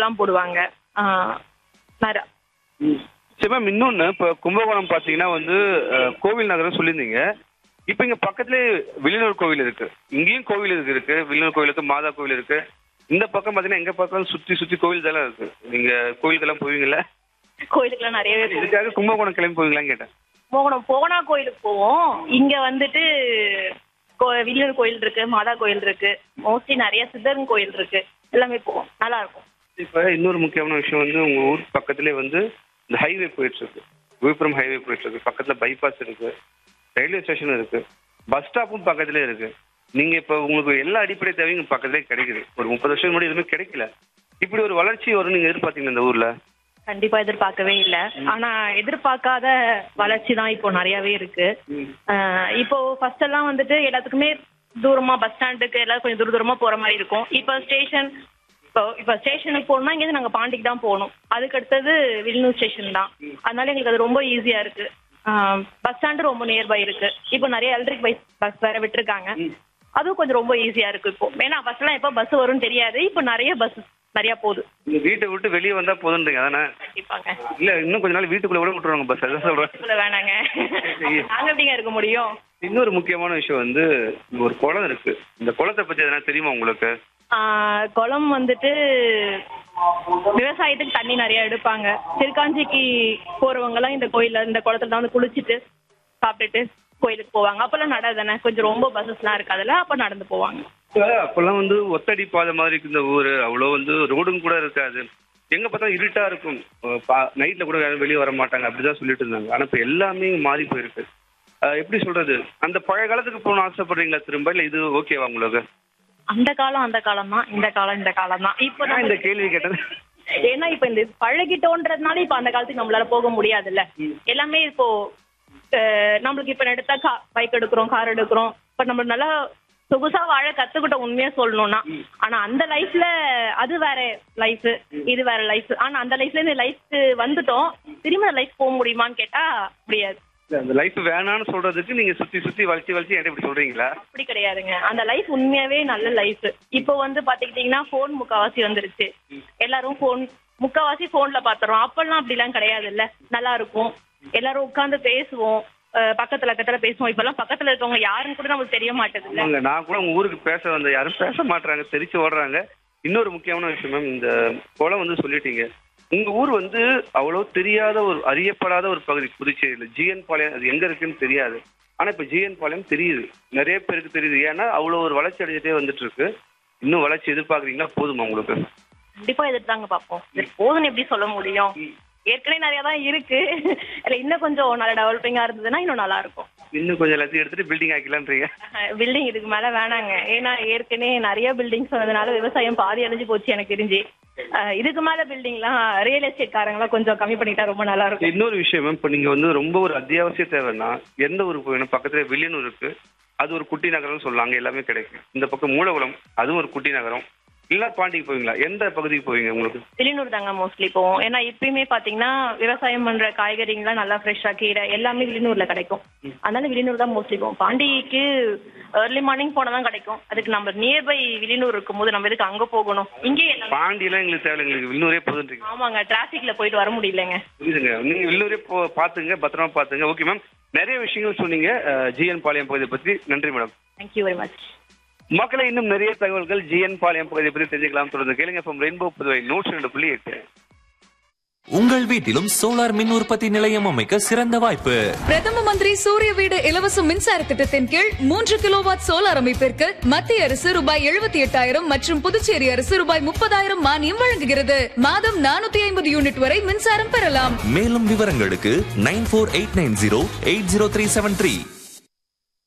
எல்லாம் போடுவாங்க ஆஹ் நிறைய சரி மேம் இன்னொன்னு இப்போ கும்பகோணம் பார்த்தீங்கன்னா வந்து அஹ், கோவில் நகரம் சொல்லியிருந்தீங்க இப்போ இங்க பக்கத்துலேயே வில்லியனூர் கோவில் இருக்கு இங்கேயும் கோவில் இருக்கு இருக்கு வில்லியனூர் கோவில் இருக்கு மாதா கோவில் இருக்கு இந்த பக்கம் பார்த்தீங்கன்னா எங்க பார்த்தாலும் சுத்தி சுத்தி கோவில் தானே இருக்கு நீங்க கோவிலுக்கெல்லாம் போவீங்கல்ல கோயிலுக்குலாம் நிறையவே போவோம். இதுக்காக கும்பகோணம் கிளம்பி போவீங்களான்னு கேட்டேன் போகணும் போனா கோயிலுக்கு போவோம் இங்க வந்துட்டு கோ- வில்லியனூர் கோயில் இருக்கு மாதா கோயில் இருக்கு மோஸ்ட்லி நிறைய சித்தரன் கோயில் இருக்கு எல்லாமே போவோம் நல்லா இருக்கும் இப்போ இன்னொரு முக்கியமான விஷயம் வந்து உங்க ஊர் பக்கத்துலேயே வந்து இந்த ஹைவே போயிட்டு இருக்கு விழுப்புரம் ஹைவே போயிட்டு இருக்கு பக்கத்துல பைபாஸ் இருக்கு ரயில்வே ஸ்டேஷன் இருக்கு பஸ் ஸ்டாப்பும் பக்கத்துலேயே இருக்கு நீங்க இப்போ உங்களுக்கு எல்லா அடிப்படை தேவையும் இங்க பக்கத்துலேயே கிடைக்குது ஒரு முப்பது வருஷம் முன்னாடி எதுவுமே கிடைக்கல இப்படி ஒரு வளர்ச்சி வரும் நீங்க எதிர்பார்த்தீங்க இந்த ஊர்ல கண்டிப்பா எதிர்பார்க்கவே இல்ல ஆனா எதிர்பார்க்காத வளர்ச்சி தான் இப்போ நிறையவே இருக்கு ஆஹ் இப்போ ஃபர்ஸ்ட் எல்லாம் வந்துட்டு எல்லாத்துக்குமே தூரமா பஸ் ஸ்டாண்டுக்கு எல்லாரும் கொஞ்சம் தூர தூரமா போற மாதிரி இருக்கும் இப்போ ஸ்டேஷன் இப்போ இப்போ ஸ்டேஷனுக்கு போகணும்னா இங்கேருந்து நாங்க பாண்டிக்கு தான் போகணும் அதுக்கு அடுத்தது வில்லியனூர் ஸ்டேஷன் தான் அதனால எங்களுக்கு அது ரொம்ப ஈஸியா இருக்கு பஸ் ஸ்டாண்டு ரொம்ப நியர்பை இருக்கு இப்போ நிறைய எலக்ட்ரிக் பைக் பஸ் வேற விட்டுருக்காங்க அதுவும் கொஞ்சம் ரொம்ப ஈஸியா இருக்கு இப்போ ஏன்னா பஸ் எல்லாம் எப்போ பஸ் வரும்னு தெரியாது இப்போ நிறைய பஸ் நிறைய போகுது நீங்க வீட்டை விட்டு வெளியே வந்தா போதுன்றீங்க அதானே கண்டிப்பாங்க இல்ல இன்னும் கொஞ்ச நாள் வீட்டுக்குள்ள கூட விட்டுருவாங்க பஸ் அதான் சொல்றேன் சொல்ல வேணாங்க நாங்க எப்படிங்க இருக்க முடியும் இன்னொரு முக்கியமான விஷயம் வந்து இங்க ஒரு குளம் இருக்கு இந்த குளத்தை பத்தி எதனா தெரியுமா உங்களுக்கு ஆஹ் குளம் வந்துட்டு விவசாயத்துக்கு தண்ணி நிறைய எடுப்பாங்க திருக்காஞ்சிக்கு போறவங்க எல்லாம் இந்த கோயில்ல இந்த குளத்துல தான் வந்து குளிச்சுட்டு சாப்பிட்டுட்டு கோயிலுக்கு போவாங்க அப்பெல்லாம் நட தானே கொஞ்சம் ரொம்ப பஸ்ஸஸ் எல்லாம் இருக்காதுல்ல அப்ப நடந்து போவாங்க இப்ப அப்பெல்லாம் வந்து ஒத்தடி பாதை மாதிரி இருக்கு இந்த ஊரு அவ்வளோ வந்து ரோடும் கூட இருக்காது எங்க பார்த்தா இருட்டா இருக்கும் நைட்ல கூட யாரும் வெளியே வர மாட்டாங்க அப்படிதான் சொல்லிட்டு இருந்தாங்க ஆனா இப்ப எல்லாமே மாறி போயிருக்கு அஹ் எப்படி சொல்றது அந்த பழைய காலத்துக்கு போகணும்னு ஆசைப்படுறீங்களா திரும்ப இல்ல இது ஓகேவா உங்களுக்கு அந்த காலம் அந்த காலம் தான் இந்த காலம் இந்த காலம் தான் இப்போ நான் இந்த கேள்வி கேட்டது ஏன்னா இப்ப இந்த பழகிட்டோன்றதுனால இப்ப அந்த காலத்துக்கு நம்மளால போக முடியாதுல்ல எல்லாமே இப்போ அஹ், நம்மளுக்கு இப்ப எடுத்தா கா பைக் எடுக்கிறோம் கார் எடுக்கிறோம் இப்ப நம்ம நல்லா சொகுசா வாழ கத்துக்கிட்டோம் உண்மையா சொல்லணும்னா ஆனா அந்த லைஃப்ல அது வேற லைஃப் இது வேற லைஃப் ஆனா அந்த லைஃப்ல இந்த லைஃப்க்கு வந்துட்டோம் திரும்ப லைஃப் போக முடியுமான்னு கேட்டா முடியாது இல்ல, அந்த லைஃப் வேணாம்னு சொல்றதுக்கு நீங்க சுத்தி சுத்தி வளைச்சு வளைச்சு என்கிட்ட இப்படி சொல்றீங்களா அப்படி கிடையாதுங்க அந்த லைஃப் உண்மையாவே நல்ல லைஃப் இப்போ வந்து பாத்துக்கிட்டீங்கன்னா போன் முக்காவாசி வந்துருச்சு எல்லாரும் போன் முக்காவாசி போன்ல பாத்துறோம் அப்பெல்லாம் அப்படிலாம் கிடையாது இல்ல நல்லா இருக்கும் எல்லாரும் உட்கார்ந்து பேசுவோம் அஹ் பக்கத்துல பக்கத்துல பேசுவோம் இப்பெல்லாம் பக்கத்துல இருக்கவங்க யாருன்னு கூட நமக்கு தெரிய மாட்டேது இல்ல ஆமாங்க நான் கூட உங்க ஊருக்கு பேச வந்த யாரும் பேச மாட்றாங்க தெரிச்சு ஓடுறாங்க இன்னொரு முக்கியமான விஷயம் மேம் இந்த குளம் வந்து சொல்லிட்டீங்க உங்க ஊர் வந்து அவ்வளவு தெரியாத ஒரு அறியப்படாத ஒரு பகுதி புதுச்சேரியில ஜிஎன் பாளையம் அது எங்க இருக்குன்னு தெரியாது ஆனா இப்ப ஜிஎன் பாளையம் தெரியுது நிறைய பேருக்கு தெரியுது ஏன்னா அவ்வளவு ஒரு வளர்ச்சி அடைஞ்சிட்டே வந்துட்டு இருக்கு இன்னும் வளர்ச்சி எதிர்பார்க்குறீங்களா போதுமா உங்களுக்கு கண்டிப்பா எதிர்த்தாங்க பாப்போம் இது போதும்னு எப்படி சொல்ல முடியும் ஏற்கனவே நிறைய தான் இருக்கு இல்ல இன்னும் கொஞ்சம் நல்லா டெவலப்பிங்கா இருந்ததுன்னா இன்னும் நல்லா இருக்கும் இன்னும் கொஞ்சம் எல்லாத்தையும் எடுத்துட்டு பில்டிங் ஆக்கலான்றீங்க பில்டிங் இதுக்கு மேல வேணாங்க ஏன்னா ஏற்கனவே நிறைய பில்டிங்ஸ் வந்ததுனால விவசாயம் பாதி அழிஞ்சு போச்சு எனக்கு தெரிஞ்சு அஹ் இதுக்கு மேல பில்டிங்லாம் ரியல் எஸ்டேட் காரங்களாம் கொஞ்சம் கம்மி பண்ணிட்டா ரொம்ப நல்லா இருக்கும் இன்னொரு விஷயம் மேம் இப்போ நீங்க வந்து ரொம்ப ஒரு அத்தியாவசிய தேவைன்னா எந்த ஊருக்கு போகணும் பக்கத்துல வில்லியனூர் இருக்கு அது ஒரு குட்டி நகரம்னு சொல்லலாம் அங்க எல்லாமே கிடைக்கும் இந்த பக்கம் மூலகுளம் அதுவும் ஒரு குட்டி நகரம் இல்ல பாண்டிக்கு போவீங்களா எந்த பகுதிக்கு போவீங்க உங்களுக்கு வில்லியனூர் தாங்க மோஸ்ட்லி போவோம் ஏன்னா இப்பயுமே பாத்தீங்கன்னா விவசாயம் பண்ற காய்கறிங்களாம் நல்லா ஃப்ரெஷ்ஷா கீரை எல்லாமே வில்லியனூர்ல கிடைக்கும் அதனால வில்லியனூர் தான் மோஸ்ட்லி போவோம் பாண்டிக்கு ஏர்லி மார்னிங் போனா தான் கிடைக்கும் அதுக்கு நம்ம நியர்பை வில்லியனூர் இருக்கும்போது நம்ம எதுக்கு அங்க போகணும் இங்கே எல்லாமே பாண்டியெல்லாம் எங்களுக்கு தேவை எங்களுக்கு வில்லுவரே போதுன்றீங்க ஆமாங்க டிராபிக்ல போயிட்டு வர முடியலங்க புரியுதுங்க நீங்க வில்லுவரே போ பாத்துங்க பத்திரமா பாத்துங்க ஓகே மேம் நிறைய விஷயங்கள் சொன்னீங்க ஜிஎன் பாளையம் பகுதியை பத்தி நன்றி மேடம் தேங்க்யூ வெரி மச் மக்களை இன்னும் நிறைய தகவல்கள் ஜிஎன் பாளையம் பகுதியை பத்தி தெரிஞ்சுக்கலாம் தொடர்ந்து கேளுங்க ஃப்ரம் ரெயின்போ புதுவை நூற்றி ரெண்டு புள்ளி எட்டு உங்கள் வீட்டிலும் சோலார் மின் உற்பத்தி நிலையம் அமைக்க சிறந்த வாய்ப்பு பிரதம மந்திரி சூரிய வீடு இலவச மின்சார திட்டத்தின் கீழ் மூன்று கிலோவாட் சோலார் அமைப்பிற்கு மத்திய அரசு ரூபாய் எழுபத்தி எட்டாயிரம் மற்றும் புதுச்சேரி அரசு ரூபாய் முப்பதாயிரம் மானியம் வழங்குகிறது மாதம் நானூத்தி ஐம்பது யூனிட் வரை மின்சாரம் பெறலாம் மேலும் விவரங்களுக்கு nine four eight nine zero eight zero three seven three